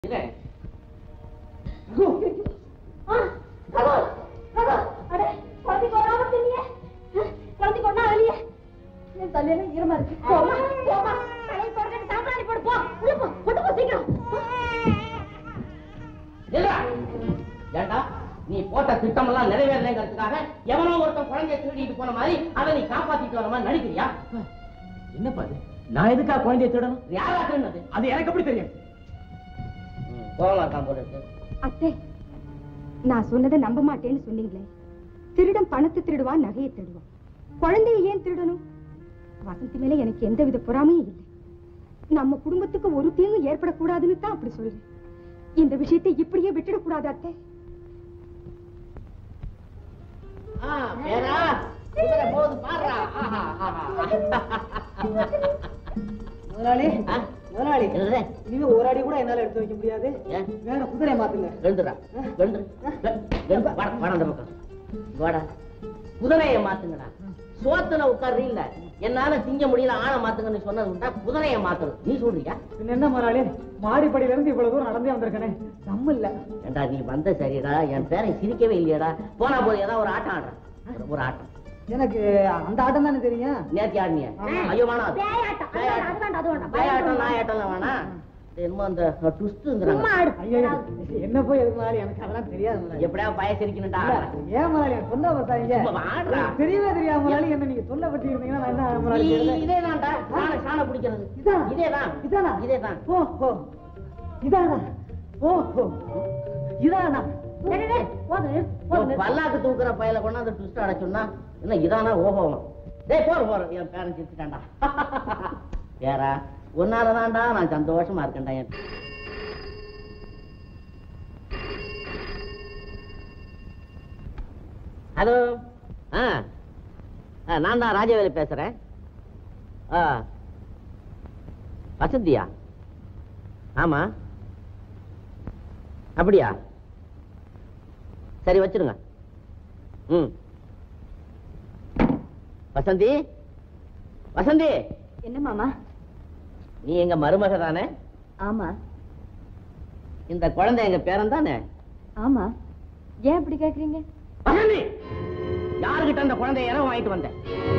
இல்ல ஆ, ரகு, ரகு, அடே, குழந்தைக்கு ஒரு ஆபத்து இல்லையே? ஆ, குழந்தைக்கு ஒண்ணும் ஆகலையே? என் தலையெல்லாம் ஈரமா இருக்கு. போம்மா, போம்மா. தலையை தொடச்சிட்டு சாம்பிராணி போடு, போ. உள்ள போ, கொண்டு போ சீக்கிரம். இல்லடா. ஏண்டா நீ போட்ட திட்டம் எல்லாம் நிறைவேறலைங்கிறதுக்காக எவனோ ஒருத்தன் குழந்தைய திருடிட்டு போன மாதிரி அதை நீ காப்பாத்திட்டு வர மாதிரி நடிக்கிறியா என்னப்பா இது நான் எதுக்கா குழந்தைய தேடணும் யாரா திருடினது அது எனக்கு எப்படி தெரியும் கோவமா இருக்கான் போல இருக்கு அத்தை நான் சொன்னதை நம்ப மாட்டேன்னு சொன்னீங்களே திருடன் பணத்தை திருடுவான் நகையை திருடுவான் குழந்தைய ஏன் திருடணும் வசந்தி மேல எனக்கு எந்தவித பொறாமையும் இல்லை நம்ம குடும்பத்துக்கு ஒரு தீங்கும் ஏற்படக்கூடாதுன்னு தான் அப்படி சொல்றேன் இந்த விஷயத்தை இப்படியே விட்டுடக்கூடாது அத்தை ஆ, பேரா குதிரை போகுது பாருடா ஆஹா, ஆஹா. முதலாளி ஆ? முதலாளி என்னது? இனிமே ஒரு அடி கூட என்னால எடுத்து வைக்க முடியாது ஏன்? வேற குதிரை மாத்துங்க எழுந்துடா எழுந்துரு எழுந்து வாடா வாடா அந்த பக்கம் இங்க வாடா குதிரையை மாத்துங்கடா சோத்துல உட்கார்றீ இல்ல என்னால திங்க முடியல ஆளை மாத்துங்கன்னு சொன்னது உண்டா குதிரையை மாத்துறது நீ சொல்றியா பின்ன என்ன முதலாளி மாடிப்படியில இருந்து இவ்வளவு தூரம் நடந்தே வந்திருக்கனே நம்ம இல்ல ஏண்டா நீ வந்த சரிடா என் பேரை சிரிக்கவே இல்லையடா போனா போது ஏதாவது ஒரு ஆட்டம் ஆடுறேன் ஒரு- ஒரு ஆட்டம் எனக்கு அந்த ஆட்டம் தானே தெரியும் நேத்தி ஆடினிய ஐயோ வேணாம் அது. பேயாட்டம், அது வேண்டாம், அது வேண்டாம், அது வேண்டாம். பேயாட்டம் நான் ஆட்டம்லாம் வேணாம் இது என்னமோ அந்த ட்விஸ்ட்ங்கிறாங்க சும்மா ஆடு. ஐயோ என்ன போய் எதுக்கு முதலாளி எனக்கு அதெல்லாம் தெரியாது முதலாளி எப்படியா பய சிரிக்கணும்டா இல்ல, ஏன் முதலாளி எனக்கு சொல்ல பத்தாங்க சும்மா ஆடுறா. தெரியவே தெரியாது முதலாளி என்ன நீங்க சொல்ல பத்தி இருந்தீங்கன்னா நான் என்ன முதலாளி செய்யறது? இதேதான்டா சாண சாண பிடிக்கிறது இதானா? இதேதான் இதானா? இதேதான் ஓ ஓ இதானா ஓ ஓ இதானா டேய், டேய், டேய், போதும், போதும், நிறுத்து. பல்லாக்கு தூக்குற பையில கொண்டாந்து ட்விஸ்ட் அடைச்சோம்னா என்ன இதானா ஓஹோ டேய் போற போற என் பேரன் சிரிச்சுட்டான்டா பேரா உன்னாலதான்டா நான் சந்தோஷமா இருக்கேன்டா என் ஹலோ ஆ ஆ, நான் தான் ராஜவேலு பேசுறேன் ஆ வசந்தியா ஆமா அப்படியா சரி வச்சிருங்க ம் வசந்தி வசந்தி என்ன மாமா நீ எங்க மருமக தானே ஆமா இந்த குழந்தை எங்க பேரன் தானே ஆமா ஏன் இப்படி கேக்குறீங்க வசந்தி யாருகிட்ட அந்த குழந்தைய இடம் வாங்கிட்டு வந்தேன்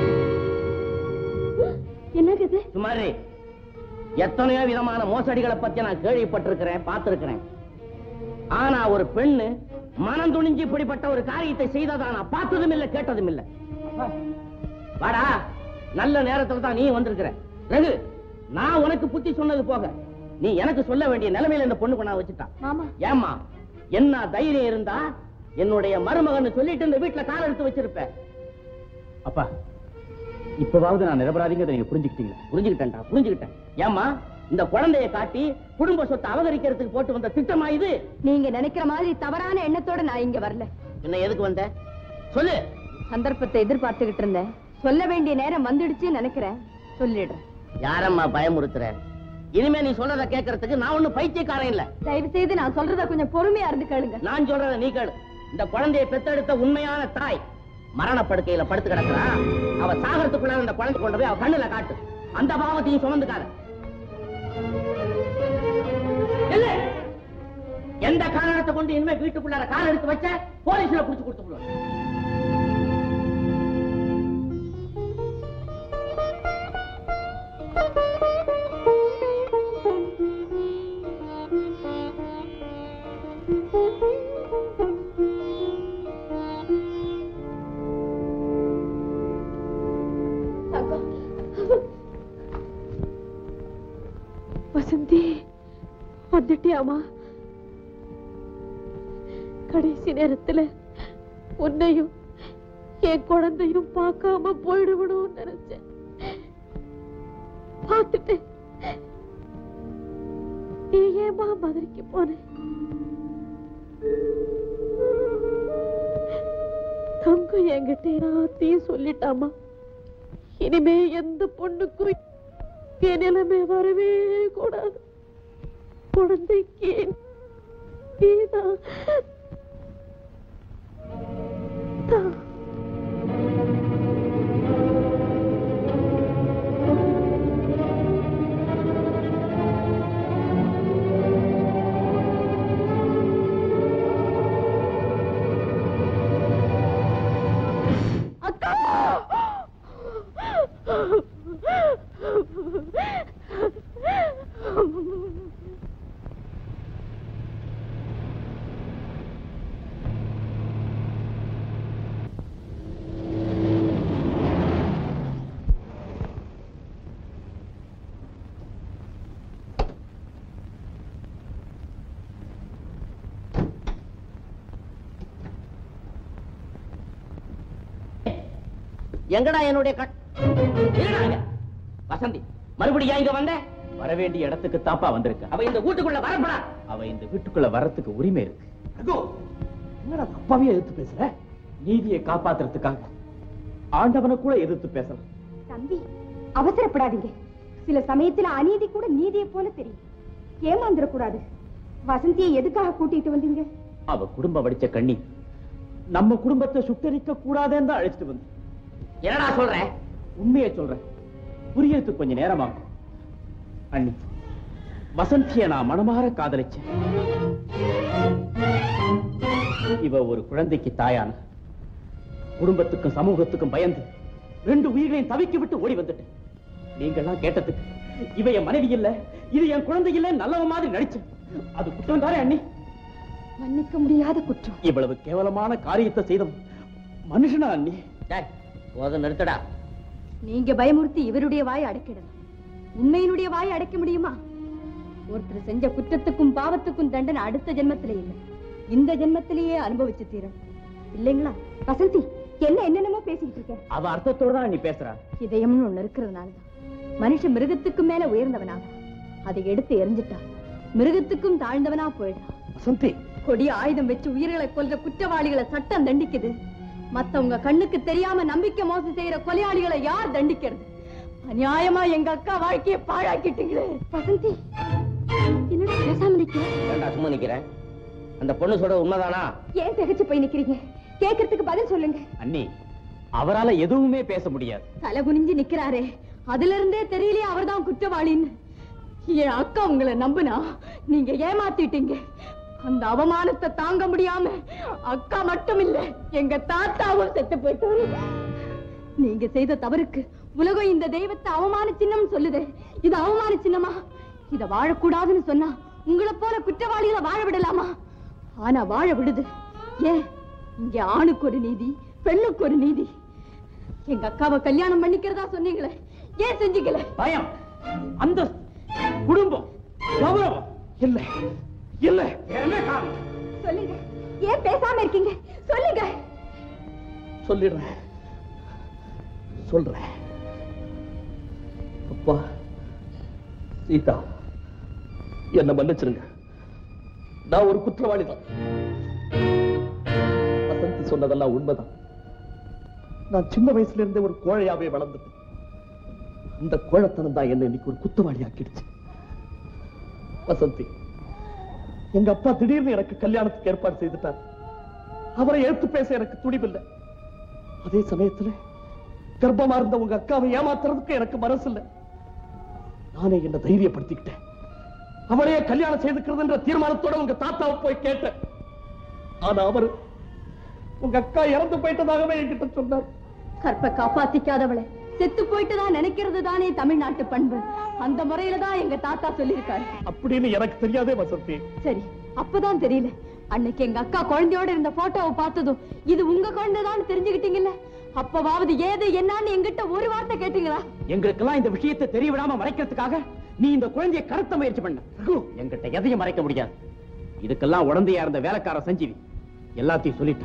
என்னது இது சுமாரி எத்தனையோ விதமான மோசடிகளை பத்தி நான் கேள்விப்பட்டிருக்கிறேன் பார்த்திருக்கிறேன் ஆனா ஒரு பெண்ணு மனம் துணிஞ்சு இப்படிப்பட்ட ஒரு காரியத்தை செய்ததா நான் பார்த்ததும் இல்ல கேட்டதும் இல்ல வாடா நல்ல நேரத்துல தான் நீ வந்திருக்கிற ரகு நான் உனக்கு புத்தி சொன்னது போக நீ எனக்கு சொல்ல வேண்டிய நிலைமையில இந்த பொண்ணு கொண்டா வச்சுட்டான் மாமா ஏம்மா என்ன தைரியம் இருந்தா என்னுடைய மருமகன் சொல்லிட்டு இந்த வீட்டுல கால் எடுத்து வச்சிருப்ப அப்பா இப்பவாவது நான் நிரபராதிங்கிறத நீங்க புரிஞ்சுக்கிட்டீங்களா புரிஞ்சுக்கிட்டேன்டா புரிஞ்சுக்கிட்டேன் ஏம்மா இந்த குழந்தைய காட்டி குடும்ப சொத்தை அபகரிக்கிறதுக்கு போட்டு வந்த திட்டமா இது நீங்க நினைக்கிற மாதிரி தவறான எண்ணத்தோட நான் இங்க வரல என்ன எதுக்கு வந்த சொல்லு சந்தர்ப்பத்தை எதிர்பார்த்துக்கிட்டு இருந்தேன் சொல்ல வேண்டிய நேரம் வந்துடுச்சு நினைக்கிறேன் சொல்லிடுறேன் யாரம்மா பயமுறுத்துற இனிமே நீ சொல்றத கேட்கறதுக்கு நான் ஒண்ணும் பைத்தியக்காரன் இல்ல தயவு செய்து நான் சொல்றத கொஞ்சம் பொறுமையா இருந்து கேளுங்க நான் சொல்றத நீ கேளு இந்த குழந்தையை பெத்தெடுத்த உண்மையான தாய் மரண படுக்கையில படுத்து கிடக்குறா அவ சாகரத்துக்குள்ள அந்த குழந்தை கொண்டு போய் அவ கண்ணுல காட்டு அந்த பாவத்தையும் சுமந்துக்காத இல்ல எந்த காரணத்தை கொண்டு இனிமே வீட்டுக்குள்ளார கால் எடுத்து வச்ச போலீஸ்ல புடிச்சு கொடுத்து வசந்தி வந்துட்டியாமா கடைசி நேரத்துல உன்னையும் என் குழந்தையும் பார்க்காம போயிடுவிடும் நினைச்சேன் பார்த்துட்டேன் நீ ஏமா மதுரைக்கு போன தங்கம் என்கிட்ட எல்லாத்தையும் சொல்லிட்டாமா இனிமே எந்த பொண்ணுக்கும் என் நிலைமை வரவே கூடாது குழந்தைக்கு நீதான் தான். எங்கடா என்னுடைய கண் இருடா அங்க. வசந்தி மறுபடியும் இங்க வந்த வர வேண்டிய இடத்துக்கு தாப்பா வந்திருக்க அவ இந்த வீட்டுக்குள்ள வரப்படா அவ இந்த வீட்டுக்குள்ள வரத்துக்கு உரிமை இருக்கு ரகு என்னடா அப்பாவே எதிர்த்து பேசுற நீதியை காப்பாத்துறதுக்காக ஆண்டவனை கூட எதிர்த்து பேசலாம் தம்பி அவசரப்படாதீங்க சில சமயத்துல அநீதி கூட நீதியை போல தெரியும் ஏமாந்துடக்கூடாது வசந்தியை எதுக்காக கூட்டிட்டு வந்தீங்க அவ குடும்ப வடிச்ச கண்ணி நம்ம குடும்பத்தை சுட்டரிக்க கூடாதுன்னு தான் அழைச்சிட்டு வந்து என்னடா சொல்ற உண்மையை சொல்றேன் புரியறதுக்கு கொஞ்சம் நேரமாகும் அண்ணி வசந்திய நான் மனமாற காதலிச்சேன் இவ ஒரு குழந்தைக்கு தாயான குடும்பத்துக்கும் சமூகத்துக்கும் பயந்து ரெண்டு உயிர்களையும் தவிக்க விட்டு ஓடி வந்துட்டேன் நீங்கெல்லாம் கேட்டதுக்கு இவ என் மனைவி இல்ல இது என் குழந்தை இல்ல நல்லவ மாதிரி நடிச்சேன் அது குற்றம் தானே அண்ணி மன்னிக்க முடியாத குற்றம் இவ்வளவு கேவலமான காரியத்தை செய்தோம் மனுஷனா அண்ணி டேய், போதும் நிறுத்தடா நீங்க பயமுறுத்தி இவருடைய வாயை அடைக்கிடலாம் உண்மையினுடைய வாயை அடைக்க முடியுமா ஒருத்தர் செஞ்ச குற்றத்துக்கும் பாவத்துக்கும் தண்டனை அடுத்த ஜென்மத்திலே இல்லை இந்த ஜென்மத்திலேயே அனுபவிச்சு தீரணும் இல்லைங்களா வசந்தி என்ன என்னென்னமோ பேசிக்கிட்டு இருக்க அவ அர்த்தத்தோட தான் நீ பேசுறா இதயம்னு ஒண்ணு இருக்கிறதுனாலதான் மனுஷன் மிருகத்துக்கும் மேல உயர்ந்தவனாக அதை எடுத்து எரிஞ்சிட்டா மிருகத்துக்கும் தாழ்ந்தவனா போயிடுறான் வசந்தி கொடிய ஆயுதம் வச்சு உயிர்களை கொல்ற குற்றவாளிகளை சட்டம் தண்டிக்குது மத்தவங்க கண்ணுக்கு தெரியாம நம்பிக்கை மோசம் செய்யற கொலையாளிகளை யார் தண்டிக்கிறது அநியாயமா எங்க அக்கா வாழ்க்கையை பாழாக்கிட்டீங்களே வசந்தி என்னடா பேசாம நிக்கிற ஏன்டா சும்மா நிக்கிறேன் அந்த பொண்ணு சொல்ற உண்மைதானா ஏன் திகச்சு போய் நிக்கிறீங்க கேக்குறதுக்கு பதில் சொல்லுங்க அண்ணி அவரால எதுவுமே பேச முடியாது தலை குனிஞ்சு நிக்கிறாரே அதுல இருந்தே தெரியலையே அவர்தான் குற்றவாளின்னு என் அக்கா உங்களை நம்புனா நீங்க ஏமாத்திட்டீங்க அந்த அவமானத்தை தாங்க முடியாம அக்கா மட்டும் இல்ல எங்க தாத்தாவும் செத்து போயிட்டாரு நீங்க செய்த தவறுக்கு உலகம் இந்த தெய்வத்தை அவமான சின்னம் சொல்லுதே இது அவமான சின்னமா இத வாழக்கூடாதுன்னு சொன்னா உங்களை போல குற்றவாளிகளை வாழ விடலாமா ஆனா வாழ விடுது ஏன் இங்க ஆணுக்கு ஒரு நீதி பெண்ணுக்கு ஒரு நீதி எங்க அக்காவை கல்யாணம் பண்ணிக்கிறதா சொன்னீங்களே ஏன் செஞ்சீங்களே பயம் அந்த குடும்பம் கௌரவம் இல்ல இல்ல என்ன காரணம் சொல்லுங்க ஏன் பேசாம இருக்கீங்க சொல்லுங்க சொல்லிடுறேன் சொல்றேன் அப்பா சீதா என்ன மன்னிச்சிருங்க நான் ஒரு குற்றவாளி தான் வசந்தி சொன்னதெல்லாம் உண்மைதான் நான் சின்ன வயசுல இருந்தே ஒரு கோழையாவே வளர்ந்துட்டேன் அந்த கோழத்தனம் தான் என்ன இன்னைக்கு ஒரு குற்றவாளி ஆக்கிடுச்சு வசந்தி எங்க அப்பா திடீர்னு எனக்கு கல்யாணத்துக்கு ஏற்பாடு செய்துட்டார் அவரை எடுத்து பேச எனக்கு துணிவில்லை அதே சமயத்துல கர்ப்பமா இருந்த உங்க அக்காவை ஏமாத்துறதுக்கு எனக்கு மனசு இல்ல நானே என்ன தைரியப்படுத்திக்கிட்டேன் அவளையே கல்யாணம் செய்துக்கிறதுன்ற தீர்மானத்தோட உங்க தாத்தாவை போய் கேட்டேன் ஆனா அவரு உங்க அக்கா இறந்து போயிட்டதாகவே என்கிட்ட சொன்னார் கற்ப காப்பாத்திக்காதவளை செத்து போயிட்டு தான் நினைக்கிறது தானே தமிழ்நாட்டு பண்பு அந்த முறையில தான் எங்க தாத்தா சொல்லியிருக்காரு அப்படின்னு எனக்கு தெரியாதே வசந்தி சரி அப்பதான் தெரியல அன்னைக்கு எங்க அக்கா குழந்தையோட இருந்த போட்டோவை பார்த்ததும் இது உங்க குழந்தைதான் தெரிஞ்சுக்கிட்டீங்கல்ல அப்பவாவது ஏது என்னன்னு எங்கிட்ட ஒரு வார்த்தை கேட்டீங்களா எங்களுக்கெல்லாம் இந்த விஷயத்தை தெரிய விடாம மறைக்கிறதுக்காக நீ இந்த குழந்தையை கடத்த முயற்சி பண்ண என்கிட்ட எதையும் மறைக்க முடியாது இதுக்கெல்லாம் உடந்தையா இருந்த வேலைக்கார சஞ்சீவி எல்லாத்தையும் சொல்லிட்டா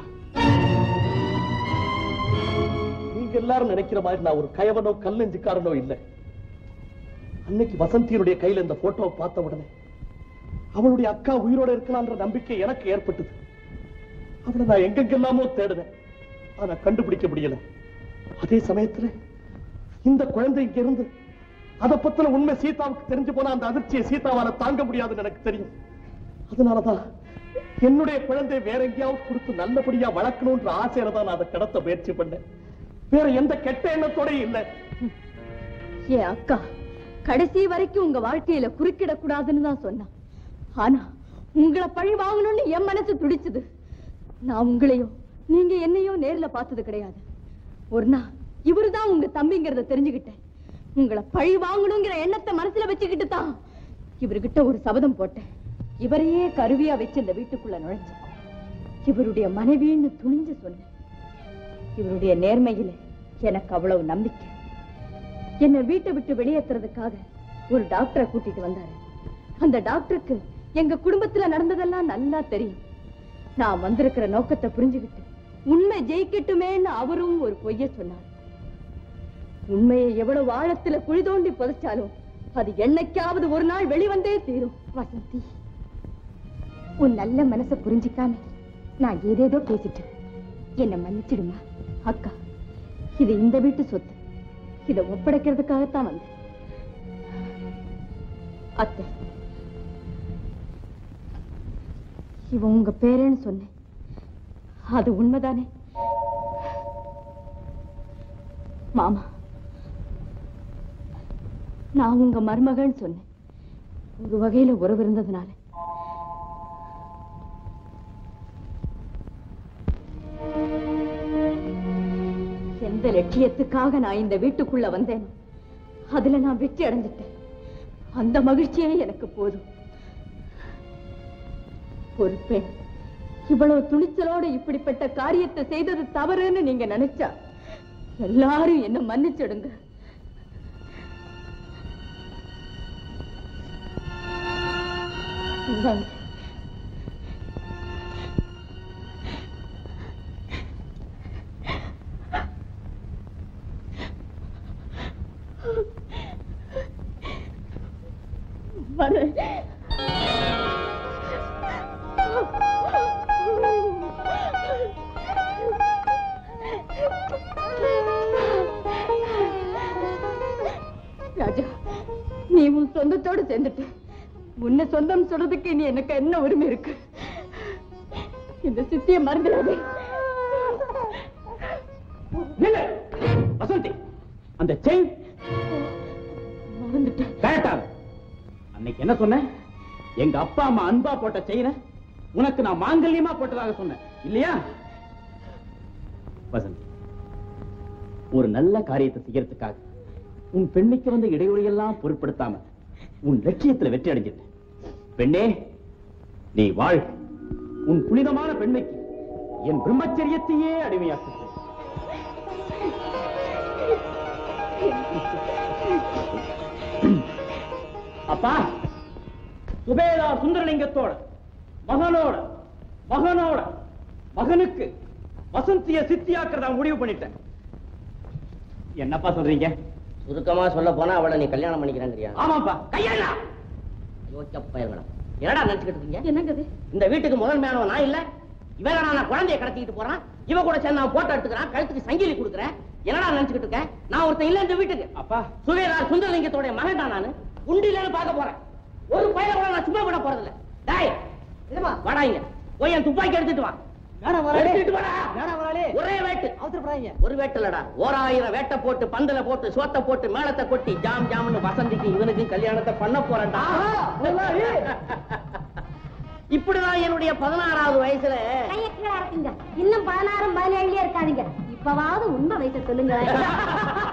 நீங்க எல்லாரும் நினைக்கிற மாதிரி நான் ஒரு கயவனோ கல்லெஞ்சுக்காரனோ இல்ல அன்னைக்கு வசந்தியினுடைய கையில இந்த போட்டோவை பார்த்த உடனே அவளுடைய அக்கா உயிரோட இருக்கலாம்ன்ற நம்பிக்கை எனக்கு ஏற்பட்டது அவளை நான் எங்கெங்கெல்லாமோ தேடினேன் ஆனா கண்டுபிடிக்க முடியல அதே சமயத்துல இந்த குழந்தை இங்க இருந்து அதை பத்தின உண்மை சீதாவுக்கு தெரிஞ்சு போனா அந்த அதிர்ச்சியை சீதாவால தாங்க முடியாதுன்னு எனக்கு தெரியும் அதனாலதான் என்னுடைய குழந்தை வேற எங்கேயாவது கொடுத்து நல்லபடியா வளர்க்கணும்ன்ற ஆசையில தான் நான் அதை கடத்த முயற்சி பண்ணேன் வேற எந்த கெட்ட எண்ணத்தோடயும் இல்லை ஏ அக்கா கடைசி வரைக்கும் உங்க வாழ்க்கையில குறுக்கிட கூடாதுன்னு தான் சொன்னா ஆனா உங்களை பழி வாங்கணும்னு என் மனசு துடிச்சுது நான் உங்களையோ நீங்க என்னையோ நேர்ல பார்த்தது கிடையாது ஒரு நாள் இவருதான் உங்க தம்பிங்கிறத தெரிஞ்சுக்கிட்டேன் உங்களை பழி வாங்கணுங்கிற எண்ணத்தை மனசுல வச்சுக்கிட்டு தான் இவர்கிட்ட ஒரு சபதம் போட்டேன் இவரையே கருவியா வச்சு இந்த வீட்டுக்குள்ள நுழைஞ்சேன் இவருடைய மனைவின்னு துணிஞ்சு சொன்னேன் இவருடைய நேர்மையில எனக்கு அவ்வளவு நம்பிக்கை என்னை வீட்டை விட்டு வெளியேத்துறதுக்காக ஒரு டாக்டரை கூட்டிட்டு வந்தாரு அந்த டாக்டருக்கு எங்க குடும்பத்துல நடந்ததெல்லாம் நல்லா தெரியும் நான் வந்திருக்கிற நோக்கத்தை புரிஞ்சுக்கிட்டு உண்மை ஜெயிக்கட்டுமேன்னு அவரும் ஒரு பொய்ய சொன்னார் உண்மையை எவ்வளவு ஆழத்துல குழி தோண்டி புதைச்சாலும் அது என்னைக்காவது ஒரு நாள் வெளிவந்தே தீரும் வசந்தி உன் நல்ல மனசை புரிஞ்சுக்காம நான் ஏதேதோ பேசிட்டேன் என்ன மன்னிச்சிடுமா அக்கா இது இந்த வீட்டு சொத்து இதை ஒப்படைக்கிறதுக்காகத்தான் வந்தேன் அத்தை இவன் உங்க பேரேன்னு சொன்னேன் அது உண்மைதானே மாமா நான் உங்க மருமகன்னு சொன்னேன் ஒரு வகையில உறவு இருந்ததுனால எந்த லட்சியத்துக்காக நான் இந்த வீட்டுக்குள்ள வந்தேன் அதுல நான் வெற்றி அடைஞ்சிட்டேன் அந்த மகிழ்ச்சியே எனக்கு போதும் ஒரு பெண் இவ்வளவு துணிச்சலோட இப்படிப்பட்ட காரியத்தை செய்தது தவறுன்னு நீங்க நினைச்சா எல்லாரும் என்ன மன்னிச்சிடுங்க இந்தாங்க. வரேன் ராஜா நீ உன் சொந்தத்தோடு சேர்ந்துட்ட உன்னை சொந்தம் சொல்றதுக்கு நீ எனக்கு என்ன உரிமை இருக்கு இந்த சித்திய மறந்துடாதே நில்லு வசந்தி அந்த செயின் மறந்துட்டேன் கரெக்டாக அன்னைக்கு என்ன சொன்ன எங்க அப்பா அம்மா அன்பா போட்ட செயினை உனக்கு நான் மாங்கல்யமா போட்டதாக சொன்னேன் இல்லையா வசந்தி ஒரு நல்ல காரியத்தை செய்யறதுக்காக உன் பெண்ணுக்கு வந்த இடையூறையெல்லாம் பொருட்படுத்தாம உன் லட்சியத்துல வெற்றி அடைஞ்சிட்ட பெண்ணே நீ வாழ் உன் புனிதமான பெண்மைக்கு என் பிரம்மச்சரியத்தையே அடிமையாக்குகிறேன் அப்பா சுபேதா சுந்தரலிங்கத்தோட மகனோட மகனோட மகனுக்கு வசந்திய சித்தியாக்குறதா முடிவு பண்ணிட்டேன் என்னப்பா சொல்றீங்க சுருக்கமா சொல்ல போனா அவளை நீ கல்யாணம் பண்ணிக்கிறேங்கிறியா ஆமாப்பா கையெல்லா யோசிக்க பயிர்களா என்னடா நினைச்சுக்கிட்டு இருக்கீங்க என்னங்க இது இந்த வீட்டுக்கு முதல் மேனவன் நான் இல்ல இவன் நான் குழந்தைய கடத்திக்கிட்டு போறான் இவ கூட சேர்ந்து நான் போட்டோ எடுத்துக்கிறான் கழுத்துக்கு சங்கிலி கொடுக்குறேன் என்னடா நினைச்சுக்கிட்டு இருக்கேன் நான் ஒருத்தன் இல்ல இந்த வீட்டுக்கு அப்பா சுவேதா சுந்தரலிங்கத்தோட மகன் தான் நானு உண்டிலன்னு பார்க்க போறேன் ஒரு பையனை கூட நான் சும்மா விட போறது இல்ல டேய் இதுமா வாடா இங்க போய் என் துப்பாக்கி எடுத்துட்டு வா எடுத்துட்டு வாடா ஒரே வேட்டு ஒரு வேட்டு இல்லடா ஓராயிரம் வேட்டை போட்டு பந்தல போட்டு சோத்த போட்டு மேளத்தை கொட்டி ஜாம் ஜாம்னு வசந்திக்கு இவனுக்கு கல்யாணத்தை பண்ண போறேன்டா இப்படிதான் என்னுடைய பதினாறாவது வயசுல கையை கீழே அரைக்குங்க இன்னும் பதினாறும் பதினேழுலயே இருக்காதீங்க இப்பவாவது உண்மை வயசை சொல்லுங்க